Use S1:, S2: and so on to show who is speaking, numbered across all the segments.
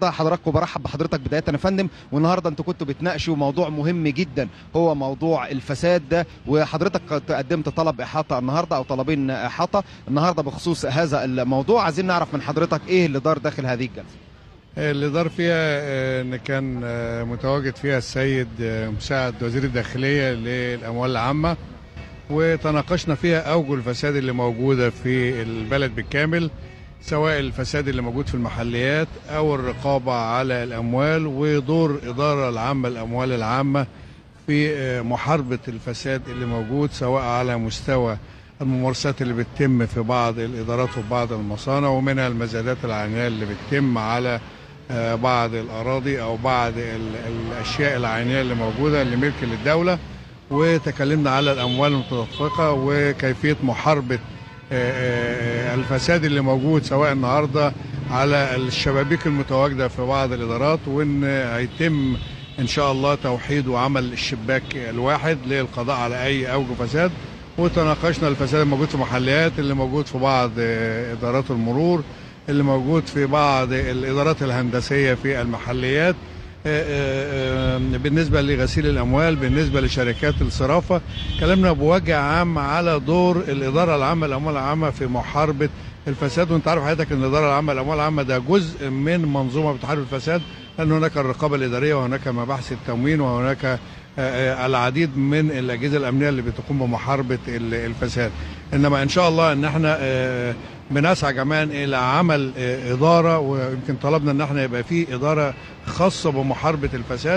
S1: النهارده حضراتكم برحب بحضرتك بدايه يا فندم والنهارده انتوا كنتوا بتناقشوا موضوع مهم جدا هو موضوع الفساد ده وحضرتك قدمت طلب احاطه النهارده او طلبين احاطه النهارده بخصوص هذا الموضوع عايزين نعرف من حضرتك ايه اللي دار داخل هذه الجلسه
S2: اللي دار فيها آه، ان كان آه، متواجد فيها السيد آه، مساعد وزير الداخليه للاموال العامه وتناقشنا فيها اوجه الفساد اللي موجوده في البلد بالكامل سواء الفساد اللي موجود في المحليات او الرقابه على الاموال ودور الاداره العامه للاموال العامه في آه، محاربه الفساد اللي موجود سواء على مستوى الممارسات اللي بتتم في بعض الادارات وفي بعض المصانع ومنها المزادات العينيه اللي بتتم على آه، بعض الاراضي او بعض ال- الاشياء العينيه اللي موجوده اللي ملك للدوله وتكلمنا على الاموال المتدفقه وكيفيه محاربه آه، آه، الفساد اللي موجود سواء النهارده على الشبابيك المتواجده في بعض الادارات وان هيتم ان شاء الله توحيد وعمل الشباك الواحد للقضاء على اي اوجه فساد وتناقشنا الفساد الموجود في محليات اللي موجود في بعض آه، ادارات المرور اللي موجود في بعض الادارات الهندسيه في المحليات آه، آه، آه، بالنسبه لغسيل الاموال بالنسبه لشركات الصرافه كلامنا بوجه عام على دور الاداره العامه للاموال العامه في محاربه الفساد وانت عارف حضرتك ان الاداره العامه للاموال العامه ده جزء من منظومه بتحارب الفساد لان هناك الرقابه الاداريه وهناك مباحث التموين وهناك آه، آه، العديد من الاجهزه الامنيه اللي بتقوم بمحاربه ال- الفساد انما ان شاء الله ان احنا آه، بنسعى كمان الى عمل آه، اداره ويمكن طلبنا ان احنا يبقى في اداره خاصه بمحاربه الفساد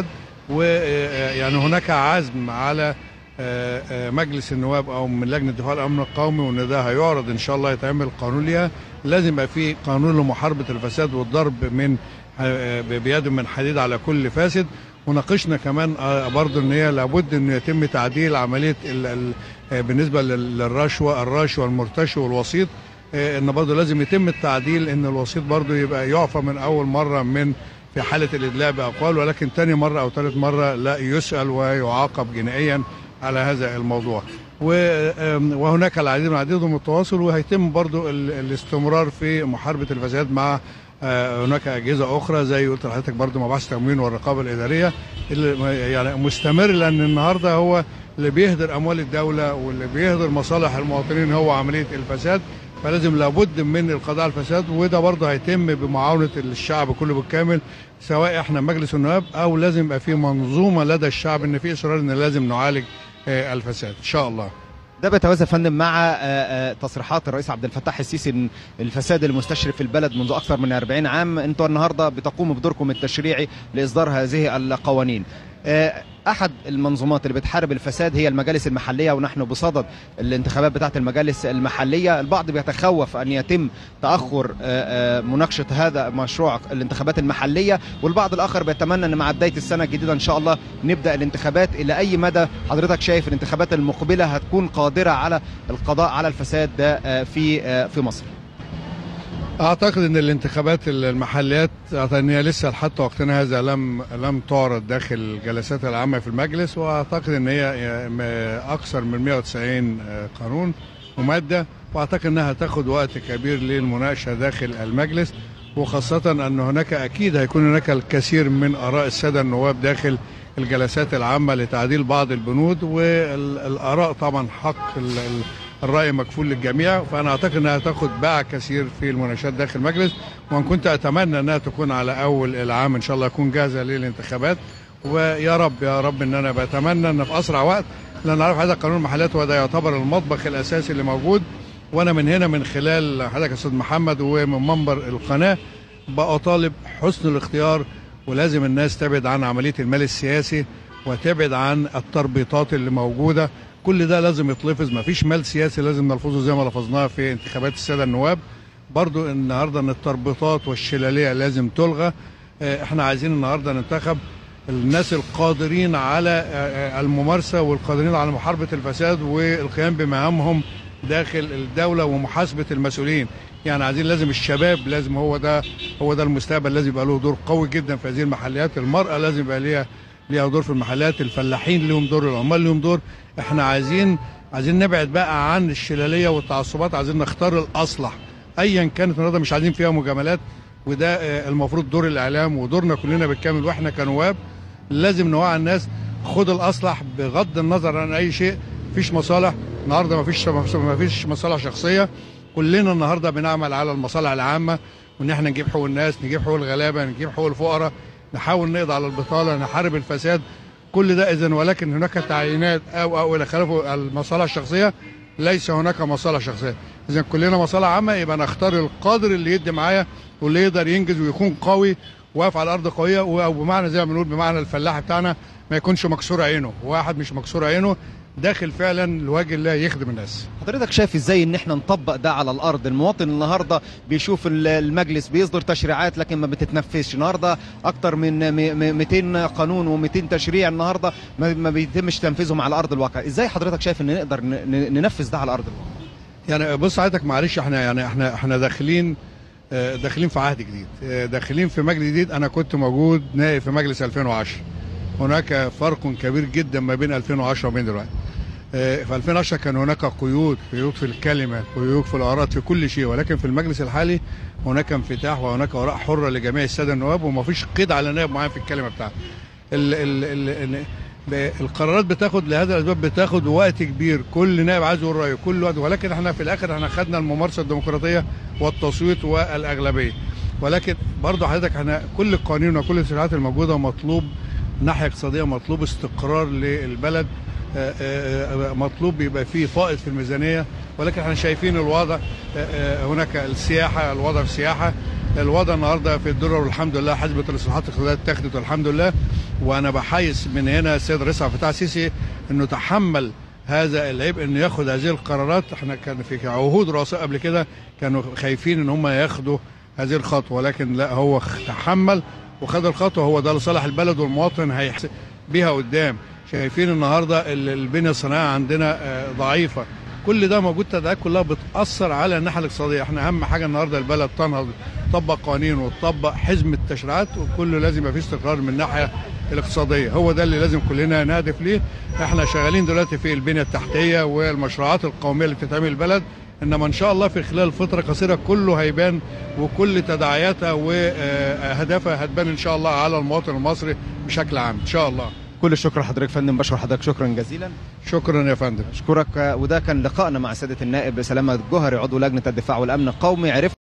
S2: ويعني هناك عزم على آه، آه، مجلس النواب او من لجنه دفاع الامن القومي وان ده هيعرض ان شاء الله يتعمل قانون ليها لازم يبقى في قانون لمحاربه الفساد والضرب من آه، بيد من حديد على كل فاسد وناقشنا كمان آه، برضه ان هي لابد انه يتم تعديل عمليه ال- ال- آه، بالنسبه لل- للرشوه الرشوه المرتشي والوسيط آه، ان برضه لازم يتم التعديل ان الوسيط برضه يبقى يعفى من اول مره من في حاله الادلاء باقوال ولكن تاني مره او ثالث مره لا يسال ويعاقب جنائيا على هذا الموضوع و- آم، وهناك العديد من العديد المتواصل وهيتم برضو ال- الاستمرار في محاربة الفساد مع آه، هناك أجهزة أخرى زي قلت لحضرتك برضو مباحث التموين والرقابة الإدارية اللي يعني مستمر لأن النهاردة هو اللي بيهدر أموال الدولة واللي بيهدر مصالح المواطنين هو عملية الفساد فلازم لابد من القضاء على الفساد وده برضه هيتم بمعاونة الشعب كله بالكامل سواء احنا مجلس النواب او لازم يبقى في منظومة لدى الشعب ان في اصرار ان لازم نعالج آه، الفساد ان شاء الله
S1: ده بيتوازى يا فندم مع آه، آه، تصريحات الرئيس عبد الفتاح السيسي ان الفساد المستشرف في البلد منذ اكثر من 40 عام انتوا النهارده بتقوموا بدوركم التشريعي لاصدار هذه القوانين آه، احد المنظومات اللي بتحارب الفساد هي المجالس المحليه ونحن بصدد الانتخابات بتاعه المجالس المحليه البعض بيتخوف ان يتم تاخر آه، آه، مناقشه هذا مشروع الانتخابات المحليه والبعض الاخر بيتمنى ان مع بدايه السنه الجديده ان شاء الله نبدا الانتخابات الى اي مدى حضرتك شايف الانتخابات المقبله هتكون قادره على القضاء على الفساد ده آه، في آه، في مصر
S2: اعتقد ان الانتخابات المحليات ان هي لسه لحد وقتنا هذا لم لم تعرض داخل الجلسات العامه في المجلس واعتقد ان هي اكثر من 190 قانون وماده واعتقد انها تاخد وقت كبير للمناقشه داخل المجلس وخاصه ان هناك اكيد هيكون هناك الكثير من اراء الساده النواب داخل الجلسات العامه لتعديل بعض البنود والاراء طبعا حق ال- ال- الراي مكفول للجميع فانا اعتقد انها تاخد باع كثير في المناقشات داخل المجلس وان كنت اتمنى انها تكون على اول العام ان شاء الله تكون جاهزه للانتخابات ويا رب يا رب ان انا بتمنى ان في اسرع وقت لان عارف هذا قانون المحلات وده يعتبر المطبخ الاساسي اللي موجود وانا من هنا من خلال حضرتك يا استاذ محمد ومن منبر القناه بطالب حسن الاختيار ولازم الناس تبعد عن عمليه المال السياسي وتبعد عن التربيطات اللي موجوده كل ده لازم يتلفظ مفيش مال سياسي لازم نلفظه زي ما لفظناه في انتخابات الساده النواب برضو النهارده ان التربيطات والشلاليه لازم تلغى آه، احنا عايزين النهارده ننتخب الناس القادرين على آه، آه، الممارسه والقادرين على محاربه الفساد والقيام بمهامهم داخل الدوله ومحاسبه المسؤولين يعني عايزين لازم الشباب لازم هو ده هو ده المستقبل لازم يبقى له دور قوي جدا في هذه المحليات المراه لازم يبقى ليها ليها دور في المحلات الفلاحين ليهم دور العمال ليهم دور احنا عايزين عايزين نبعد بقى عن الشلاليه والتعصبات عايزين نختار الاصلح ايا كانت النهارده مش عايزين فيها مجاملات وده آه، المفروض دور الاعلام ودورنا كلنا بالكامل واحنا كنواب لازم نوعي الناس خد الاصلح بغض النظر عن اي شيء مفيش مصالح النهارده مفيش مفيش مصالح شخصيه كلنا النهارده بنعمل على المصالح العامه وان احنا نجيب حقوق الناس نجيب حقوق الغلابه نجيب حقوق الفقراء نحاول نقضي على البطاله نحارب الفساد كل ده اذا ولكن هناك تعيينات او او الى خلافه المصالح الشخصيه ليس هناك مصالح شخصيه اذا كلنا مصالح عامه يبقى نختار القادر اللي يدي معايا واللي يقدر ينجز ويكون قوي واقف على الارض قويه او بمعنى زي ما بنقول بمعنى الفلاح بتاعنا ما يكونش مكسور عينه واحد مش مكسور عينه داخل فعلا لوجه الله يخدم الناس
S1: حضرتك شايف ازاي ان احنا نطبق ده على الارض المواطن النهارده بيشوف ال- المجلس بيصدر تشريعات لكن ما بتتنفذش النهارده اكتر من م- م- 200 قانون و200 تشريع النهارده ما ما بيتمش تنفيذهم على ارض الواقع ازاي حضرتك شايف ان نقدر ن- ن- ننفذ ده على ارض الواقع
S2: يعني بص حضرتك معلش احنا يعني احنا احنا داخلين آه، داخلين في عهد جديد آه، داخلين في مجلس جديد انا كنت موجود نائب في مجلس 2010 هناك فرق كبير جدا ما بين 2010 وبين دلوقتي آه، في 2010 كان هناك قيود قيود في الكلمه قيود في الاراء في كل شيء ولكن في المجلس الحالي هناك انفتاح وهناك اراء حره لجميع الساده النواب وما فيش قيد على نائب معين في الكلمه بتاعته ال ال ال ال ب- القرارات بتاخد لهذا الاسباب بتاخد وقت كبير كل نائب عايز يقول رايه كل وقت ولكن احنا في الاخر احنا خدنا الممارسه الديمقراطيه والتصويت والاغلبيه ولكن برضه حضرتك احنا كل القوانين وكل التشريعات الموجوده مطلوب ناحيه اقتصاديه مطلوب استقرار للبلد آه، آه، آه، مطلوب يبقى فيه فائض في الميزانيه ولكن احنا شايفين الوضع آه، آه، هناك السياحه الوضع في السياحه الوضع النهارده في الدولار والحمد لله حزبه الاصلاحات الاقتصاديه اتخذت والحمد لله وانا بحيث من هنا السيد الرئيس عبد الفتاح السيسي انه تحمل هذا العبء انه ياخذ هذه القرارات احنا كان في عهود رؤساء قبل كده كانوا خايفين ان هم ياخدوا هذه الخطوه ولكن لا هو تحمل وخد الخطوه هو ده لصالح البلد والمواطن هيحس بيها قدام شايفين النهارده ال- البنيه الصناعيه عندنا آه، ضعيفه كل ده موجود تداعيات كلها بتاثر على الناحيه الاقتصاديه احنا اهم حاجه النهارده البلد تنهض تطبق قوانين وتطبق حزم التشريعات وكله لازم يبقى فيه استقرار من الناحيه الاقتصاديه هو ده اللي لازم كلنا نهدف ليه احنا شغالين دلوقتي في البنيه التحتيه والمشروعات القوميه اللي بتتعمل البلد انما ان شاء الله في خلال فتره قصيره كله هيبان وكل تداعياتها واهدافها هتبان ان شاء الله على المواطن المصري بشكل عام ان شاء الله
S1: كل الشكر لحضرتك يا فندم بشكر حضرتك شكرا جزيلا
S2: شكرا يا فندم
S1: اشكرك وده كان لقائنا مع سياده النائب سلامه الجوهري عضو لجنه الدفاع والامن القومي عرفنا